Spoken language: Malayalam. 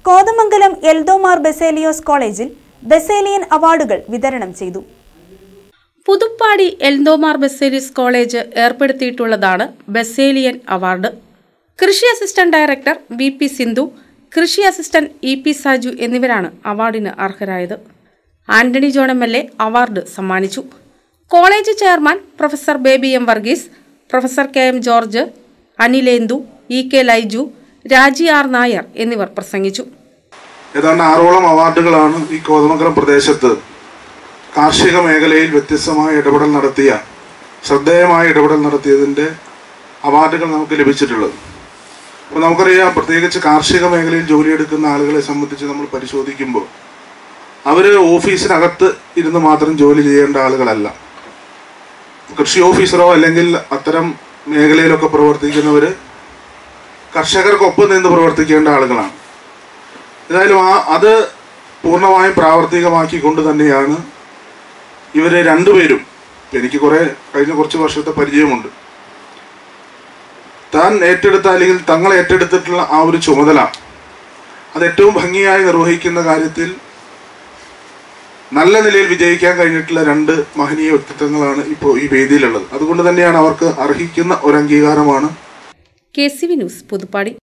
കോതമംഗലം എൽദോമാർ ബെസേലിയോസ് കോളേജിൽ ബെസേലിയൻ അവാർഡുകൾ വിതരണം ചെയ്തു പുതുപ്പാടി എൽദോമാർ ബസേലിയസ് കോളേജ് ഏർപ്പെടുത്തിയിട്ടുള്ളതാണ് ബസേലിയൻ അവാർഡ് കൃഷി assistant director V P Sindhu കൃഷി അസിസ്റ്റന്റ് ഇ പി സാജു എന്നിവരാണ് അവാർഡിന് അർഹരായത് Antony John M L A award സമ്മാനിച്ചു college chairman professor Baby M Varghese professor K M George Anilendu E K Laiju Raji R Nair എന്നിവർ പ്രസംഗിച്ചു ഏതാണ്ട് ആറോളം അവാർഡുകളാണ് ഈ കോതമംഗലം പ്രദേശത്ത് കാർഷിക മേഖലയിൽ വ്യത്യസ്തമായ ഇടപെടൽ നടത്തിയ ശ്രദ്ധേയമായ ഇടപെടൽ നടത്തിയതിൻ്റെ അവാർഡുകൾ നമുക്ക് ലഭിച്ചിട്ടുള്ളത് അപ്പോൾ നമുക്കറിയാം പ്രത്യേകിച്ച് കാർഷിക മേഖലയിൽ ജോലിയെടുക്കുന്ന ആളുകളെ സംബന്ധിച്ച് നമ്മൾ പരിശോധിക്കുമ്പോൾ അവർ ഓഫീസിനകത്ത് ഇരുന്ന് മാത്രം ജോലി ചെയ്യേണ്ട ആളുകളല്ല കൃഷി ഓഫീസറോ അല്ലെങ്കിൽ അത്തരം മേഖലയിലൊക്കെ പ്രവർത്തിക്കുന്നവർ കർഷകർക്കൊപ്പം നിന്ന് പ്രവർത്തിക്കേണ്ട ആളുകളാണ് ഏതായാലും ആ അത് പൂർണ്ണമായും പ്രാവർത്തികമാക്കിക്കൊണ്ട് തന്നെയാണ് ഇവർ രണ്ടുപേരും എനിക്ക് കുറേ കഴിഞ്ഞ കുറച്ച് വർഷത്തെ പരിചയമുണ്ട് താൻ ഏറ്റെടുത്ത അല്ലെങ്കിൽ തങ്ങൾ ഏറ്റെടുത്തിട്ടുള്ള ആ ഒരു ചുമതല അത് ഏറ്റവും ഭംഗിയായി നിർവഹിക്കുന്ന കാര്യത്തിൽ നല്ല നിലയിൽ വിജയിക്കാൻ കഴിഞ്ഞിട്ടുള്ള രണ്ട് മഹനീയ വ്യക്തിത്വങ്ങളാണ് ഇപ്പോൾ ഈ വേദിയിലുള്ളത് അതുകൊണ്ട് തന്നെയാണ് അവർക്ക് അർഹിക്കുന്ന ഒരു അംഗീകാരമാണ് K C V news Puthuppadi